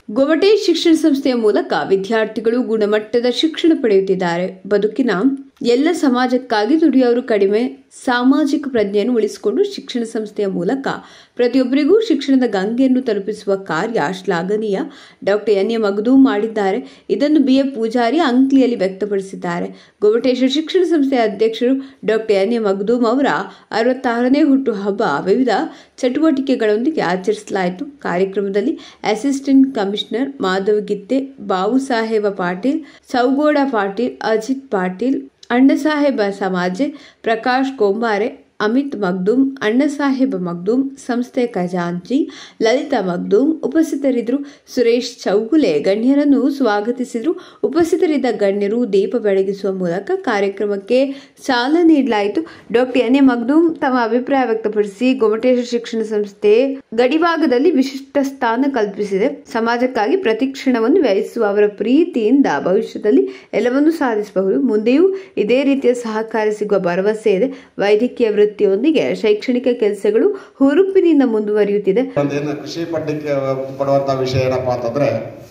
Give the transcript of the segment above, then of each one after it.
ಗೊವಟೆ ಶಿಕ್ಷಣ ಸಂಸ್ಥೆಯ ಮೂಲಕ ವಿದ್ಯಾರ್ಥಿಗಳು ಗುಣಮಟ್ಟದ ಶಿಕ್ಷಣ ಪಡೆಯುತ್ತಿದ್ದಾರೆ ಬದುಕಿನ ಎಲ್ಲ ಸಮಾಜಕ್ಕಾಗಿ ದುಡಿಯೋರು ಕಡಿಮೆ ಸಾಮಾಜಿಕ ಪ್ರಜ್ಞೆಯನ್ನು ಉಳಿಸಿಕೊಂಡು ಶಿಕ್ಷಣ ಸಂಸ್ಥೆಯ ಮೂಲಕ ಪ್ರತಿಯೊಬ್ಬರಿಗೂ ಶಿಕ್ಷಣದ ಗಂಗೆಯನ್ನು ತಲುಪಿಸುವ ಕಾರ್ಯ ಶ್ಲಾಘನೀಯ ಡಾಕ್ಟರ್ ಎನ್ ಎ ಮಗದೂ ಮಾಡಿದ್ದಾರೆ ಇದನ್ನು ಬಿ ಎ ಪೂಜಾರಿ ಅಂಕ್ಲಿಯಲ್ಲಿ ವ್ಯಕ್ತಪಡಿಸಿದ್ದಾರೆ ಗೊವಟೇಶ್ವರ ಶಿಕ್ಷಣ ಸಂಸ್ಥೆಯ ಅಧ್ಯಕ್ಷರು ಡಾಕ್ಟರ್ ಎನ್ ಎ ಮಗದೂಮ್ ಅವರ ಅರವತ್ತಾರನೇ ಹುಟ್ಟುಹಬ್ಬ ವಿವಿಧ ಚಟುವಟಿಕೆಗಳೊಂದಿಗೆ ಆಚರಿಸಲಾಯಿತು ಕಾರ್ಯಕ್ರಮದಲ್ಲಿ ಅಸಿಸ್ಟೆಂಟ್ ಕಮಿಷನರ್ ಮಾಧವ್ ಗಿತ್ತೆ ಬಾಬು ಸಾಹೇಬ ಪಾಟೀಲ್ ಸೌಗೋಡ ಪಾಟೀಲ್ ಅಜಿತ್ ಪಾಟೀಲ್ ಅಣ್ಣಸಾಹೇಬ ಸಮಾಜೆ ಪ್ರಕಾಶ್ ಕೊಂಬಾರೆ ಅಮಿತ್ ಮಗ್ದೂಮ್ ಅಣ್ಣಸಾಹೇಬ ಮಗ್ದೂಮ್ ಸಂಸ್ಥೆ ಖಜಾಂಚಿ ಲಲಿತಾ ಮಗ್ದೂಮ್ ಉಪಸ್ಥಿತರಿದ್ದರು ಸುರೇಶ್ ಚೌಗುಲೆ ಗಣ್ಯರನ್ನು ಸ್ವಾಗತಿಸಿದರು ಉಪಸ್ಥಿತರಿದ್ದ ಗಣ್ಯರು ದೀಪ ಬೆಳಗಿಸುವ ಮೂಲಕ ಕಾರ್ಯಕ್ರಮಕ್ಕೆ ಚಾಲನೆ ನೀಡಲಾಯಿತು ಡಾಕ್ಟರ್ ಎನ್ ಎ ಮಗ್ದೂಮ್ ತಮ್ಮ ಅಭಿಪ್ರಾಯ ವ್ಯಕ್ತಪಡಿಸಿ ಗೊಮಟೇಶ್ವರ ಶಿಕ್ಷಣ ಸಂಸ್ಥೆ ಗಡಿಭಾಗದಲ್ಲಿ ವಿಶಿಷ್ಟ ಸ್ಥಾನ ಕಲ್ಪಿಸಿದೆ ಸಮಾಜಕ್ಕಾಗಿ ಪ್ರತಿ ಕ್ಷಣವನ್ನು ವ್ಯಯಿಸುವ ಅವರ ಪ್ರೀತಿಯಿಂದ ಭವಿಷ್ಯದಲ್ಲಿ ಎಲ್ಲವನ್ನೂ ಸಾಧಿಸಬಹುದು ಮುಂದೆಯೂ ಇದೇ ರೀತಿಯ ಸಹಕಾರ ಸಿಗುವ ಭರವಸೆ ಇದೆ ವೈದ್ಯಕೀಯ ವೃತ್ತಿಯೊಂದಿಗೆ ಶೈಕ್ಷಣಿಕ ಕೆಲಸಗಳು ಹುರುಪಿನಿಂದ ಮುಂದುವರಿಯುತ್ತಿದೆ ಒಂದೇನು ಖುಷಿ ಪಡ್ಲಿಕ್ಕೆ ಪಡುವಂತ ವಿಷಯ ಏನಪ್ಪಾ ಅಂತಂದ್ರೆ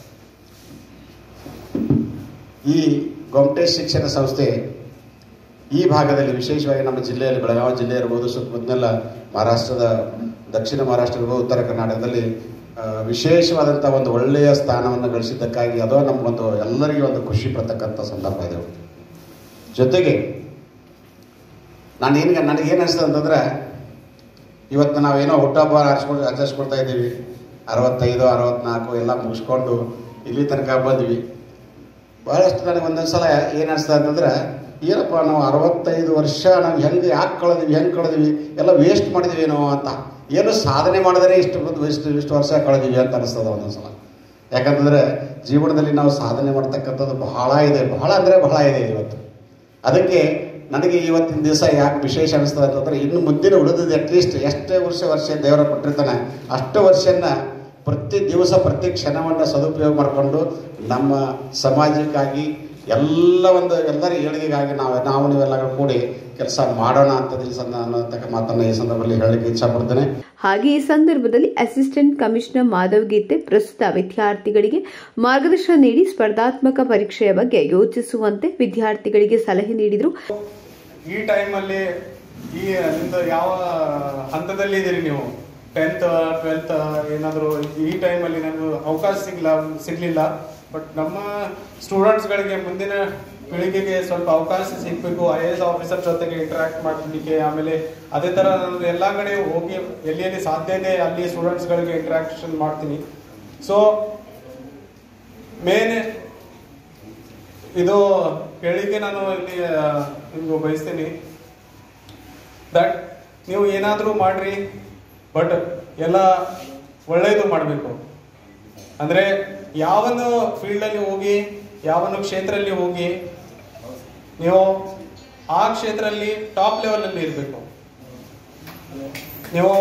ಈ ಗೊಮಟೇಶ್ ಶಿಕ್ಷಣ ಸಂಸ್ಥೆ ಈ ಭಾಗದಲ್ಲಿ ವಿಶೇಷವಾಗಿ ನಮ್ಮ ಜಿಲ್ಲೆಯಲ್ಲಿ ಬೆಳಗಾವಿ ಜಿಲ್ಲೆ ಇರ್ಬೋದು ಸುತ್ತಮುತ್ತಲೆಲ್ಲ ಮಹಾರಾಷ್ಟ್ರದ ದಕ್ಷಿಣ ಮಹಾರಾಷ್ಟ್ರ ಇರ್ಬೋದು ಉತ್ತರ ಕರ್ನಾಟಕದಲ್ಲಿ ಆ, ವಿಶೇಷವಾದಂಥ ಒಂದು ಒಳ್ಳೆಯ ಸ್ಥಾನವನ್ನು ಗಳಿಸಿದ್ದಕ್ಕಾಗಿ ಅದೋ ನಮಗೊಂದು ಎಲ್ಲರಿಗೂ ಒಂದು ಖುಷಿ ಪಡ್ತಕ್ಕಂಥ ಸಂದರ್ಭ ಇದೆ ಜೊತೆಗೆ ನಾನು ಏನು ನನಗೇನು ಅನಿಸ್ತದೆ ಅಂತಂದ್ರೆ ಇವತ್ತು ನಾವೇನೋ ಹುಟ್ಟಹಬ್ಬ ಆಚರಿಸ್ಕೊಂಡು ಆಚರಿಸ್ಕೊಳ್ತಾ ಇದ್ದೀವಿ ಅರವತ್ತೈದು ಅರವತ್ನಾಲ್ಕು ಎಲ್ಲ ಮುಗಿಸ್ಕೊಂಡು ಇಲ್ಲಿ ತನಕ ಬಂದ್ವಿ ಭಾಳಷ್ಟು ನನಗೆ ಒಂದೊಂದು ಸಲ ಏನು ಅನಿಸ್ತದೆ ಅಂತಂದ್ರೆ ಏನಪ್ಪ ನಾವು ಅರವತ್ತೈದು ವರ್ಷ ನಾವು ಹೆಂಗೆ ಯಾಕೆ ಕಳೆದ್ವಿ ಹೆಂಗೆ ಕಳೆದ್ವಿ ಎಲ್ಲ ವೇಸ್ಟ್ ಮಾಡಿದ್ವಿ ಏನೋ ಅಂತ ಏನು ಸಾಧನೆ ಮಾಡಿದ್ರೆ ಇಷ್ಟು ಬಂದು ಇಷ್ಟು ಇಷ್ಟು ವರ್ಷ ಕಳೆದಿವಿ ಅಂತ ಅನಿಸ್ತದೆ ಒಂದೊಂದು ಸಲ ಯಾಕಂತಂದರೆ ಜೀವನದಲ್ಲಿ ನಾವು ಸಾಧನೆ ಮಾಡ್ತಕ್ಕಂಥದ್ದು ಬಹಳ ಇದೆ ಬಹಳ ಅಂದರೆ ಬಹಳ ಇದೆ ಇವತ್ತು ಅದಕ್ಕೆ ನನಗೆ ಇವತ್ತಿನ ದಿವಸ ಯಾಕೆ ವಿಶೇಷ ಅನಿಸ್ತದೆ ಅಂತಂದ್ರೆ ಇನ್ನು ಮುಂದಿನ ಉಳಿದಿದ್ದು ಅಟ್ಲೀಸ್ಟ್ ಎಷ್ಟೇ ವರ್ಷ ವರ್ಷ ದೇವರ ಕೊಟ್ಟಿರ್ತಾನೆ ಅಷ್ಟು ವರ್ಷನ ಪ್ರತಿ ದಿವಸ ಪ್ರತಿ ಕ್ಷಣವನ್ನು ಸದುಪಯೋಗ ಮಾಡಿಕೊಂಡು ನಮ್ಮ ಸಮಾಜಕ್ಕಾಗಿ ಎಲ್ಲ ಒಂದು ಎಲ್ಲರ ಏಳಿಗೆಗಾಗಿ ನಾವು ನಾವು ನೀವೆಲ್ಲ ಕೂಡಿ ಕೆಲಸ ಮಾಡೋಣ ಅಂತ ಈ ಸಂದ ಅನ್ನತಕ್ಕ ಮಾತನ್ನು ಈ ಸಂದರ್ಭದಲ್ಲಿ ಹೇಳಲಿಕ್ಕೆ ಇಚ್ಛಪಡ್ತೇನೆ ಹಾಗೆ ಈ ಸಂದರ್ಭದಲ್ಲಿ ಅಸಿಸ್ಟೆಂಟ್ ಕಮಿಷನರ್ ಮಾಧವ್ ಗೀತೆ ಪ್ರಸ್ತುತ ವಿದ್ಯಾರ್ಥಿಗಳಿಗೆ ಮಾರ್ಗದರ್ಶನ ನೀಡಿ ಸ್ಪರ್ಧಾತ್ಮಕ ಪರೀಕ್ಷೆಯ ಬಗ್ಗೆ ಯೋಚಿಸುವಂತೆ ವಿದ್ಯಾರ್ಥಿಗಳಿಗೆ ಸಲಹೆ ನೀಡಿದರು ಈ ಟೈಮಲ್ಲಿ ಈ ನಿಮ್ದು ಯಾವ ಹಂತದಲ್ಲಿ ಇದ್ದೀರಿ ನೀವು ಟೆಂತ್ ಟ್ವೆಲ್ತ್ ಏನಾದರೂ ಈ ಟೈಮಲ್ಲಿ ನನಗೆ ಅವಕಾಶ ಸಿಗ್ಲ ಸಿಗ್ಲಿಲ್ಲ ಬಟ್ ನಮ್ಮ ಸ್ಟೂಡೆಂಟ್ಸ್ಗಳಿಗೆ ಮುಂದಿನ ಪೀಳಿಗೆಗೆ ಸ್ವಲ್ಪ ಅವಕಾಶ ಸಿಗಬೇಕು ಐ ಎ ಎಸ್ ಆಫೀಸರ್ ಜೊತೆಗೆ ಇಂಟರಾಕ್ಟ್ ಮಾಡಲಿಕ್ಕೆ ಆಮೇಲೆ ಅದೇ ಥರ ನಾನು ಎಲ್ಲ ಕಡೆ ಹೋಗಿ ಎಲ್ಲಿ ಎಲ್ಲಿ ಸಾಧ್ಯ ಇದೆ ಅಲ್ಲಿ ಸ್ಟೂಡೆಂಟ್ಸ್ಗಳಿಗೆ ಇಂಟ್ರಾಕ್ಷನ್ ಮಾಡ್ತೀನಿ ಸೊ ಮೇನ್ ಇದು ಹೇಳಿಕೆ ನಾನು ಇಲ್ಲಿ ಆ, ನಿಮ್ಗೆ ಬಯಸ್ತೀನಿ ದಟ್ ನೀವು ಏನಾದರೂ ಮಾಡ್ರಿ ಬಟ್ ಎಲ್ಲ ಒಳ್ಳೆಯದು ಮಾಡಬೇಕು ಅಂದರೆ ಯಾವೊಂದು ಫೀಲ್ಡಲ್ಲಿ ಹೋಗಿ ಯಾವೊಂದು ಕ್ಷೇತ್ರದಲ್ಲಿ ಹೋಗಿ ನೀವು ಆ ಕ್ಷೇತ್ರದಲ್ಲಿ ಟಾಪ್ ಲೆವೆಲಲ್ಲಿ ಇರಬೇಕು ನೀವು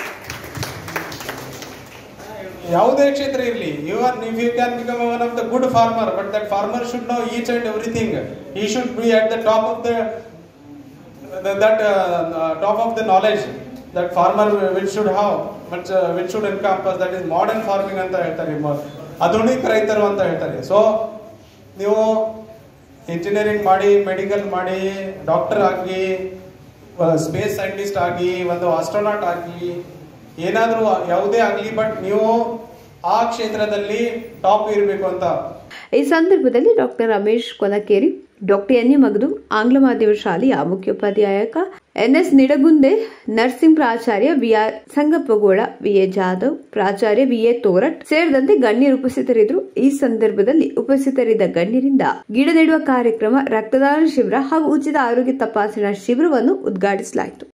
ಯಾವುದೇ ಕ್ಷೇತ್ರ ಇರಲಿ you are if you can become one of the good farmer but that farmer should know each and everything ಈ should be at the top of the that top of the knowledge that farmer which should have much which should encompass that is modern farming ಅಂತ ಹೇಳ್ತಾರೆ ಮ- ಆಧುನಿಕ ರೈತರು ಅಂತ ಹೇಳ್ತಾರೆ so ನೀವು engineering ಮಾಡಿ ಮೆಡಿಕಲ್ ಮಾಡಿ ಡಾಕ್ಟರ್ ಆಗಿ ಸ್ಪೇಸ್ ಸೈಂಟಿಸ್ಟ್ ಆಗಿ ಒಂದು ಆಸ್ಟ್ರೋನಾಟ್ ಆಗಿ ಏನಾದರೂ ಯಾವುದೇ ಆಗಲಿ ಬಟ್ ನೀವು ಆ ಕ್ಷೇತ್ರದಲ್ಲಿ ಟಾಪ್ ಇರಬೇಕು ಅಂತ ಈ ಸಂದರ್ಭದಲ್ಲಿ doctor Ramesh Kolakeri doctor N A Magadu ಆಂಗ್ಲ ಮಾಧ್ಯಮ ಶಾಲೆಯ ಮುಖ್ಯೋಪಾಧ್ಯಾಯಕ ಎನ್ಎಸ್ ನಿಡಗುಂದೆ ನರ್ಸಿಂಗ್ ಪ್ರಾಚಾರ್ಯ ವಿಆರ್ ಸಂಗಪ್ಪಗೋಳ ವಿಎ ಜಾಧವ್ ಪ್ರಾಚಾರ್ಯ ವಿಎ ತೋರಟ್ ಸೇರಿದಂತೆ ಗಣ್ಯರು ಉಪಸ್ಥಿತರಿದ್ದರು ಈ ಸಂದರ್ಭದಲ್ಲಿ ಉಪಸ್ಥಿತರಿದ್ದ ಗಣ್ಯರಿಂದ ಗಿಡ ನೆಡುವ ಕಾರ್ಯಕ್ರಮ ರಕ್ತದಾನ ಶಿಬಿರ ಹಾಗೂ ಉಚಿತ ಆರೋಗ್ಯ ತಪಾಸಣಾ ಶಿಬಿರವನ್ನು ಉದ್ಘಾಟಿಸಲಾಯಿತು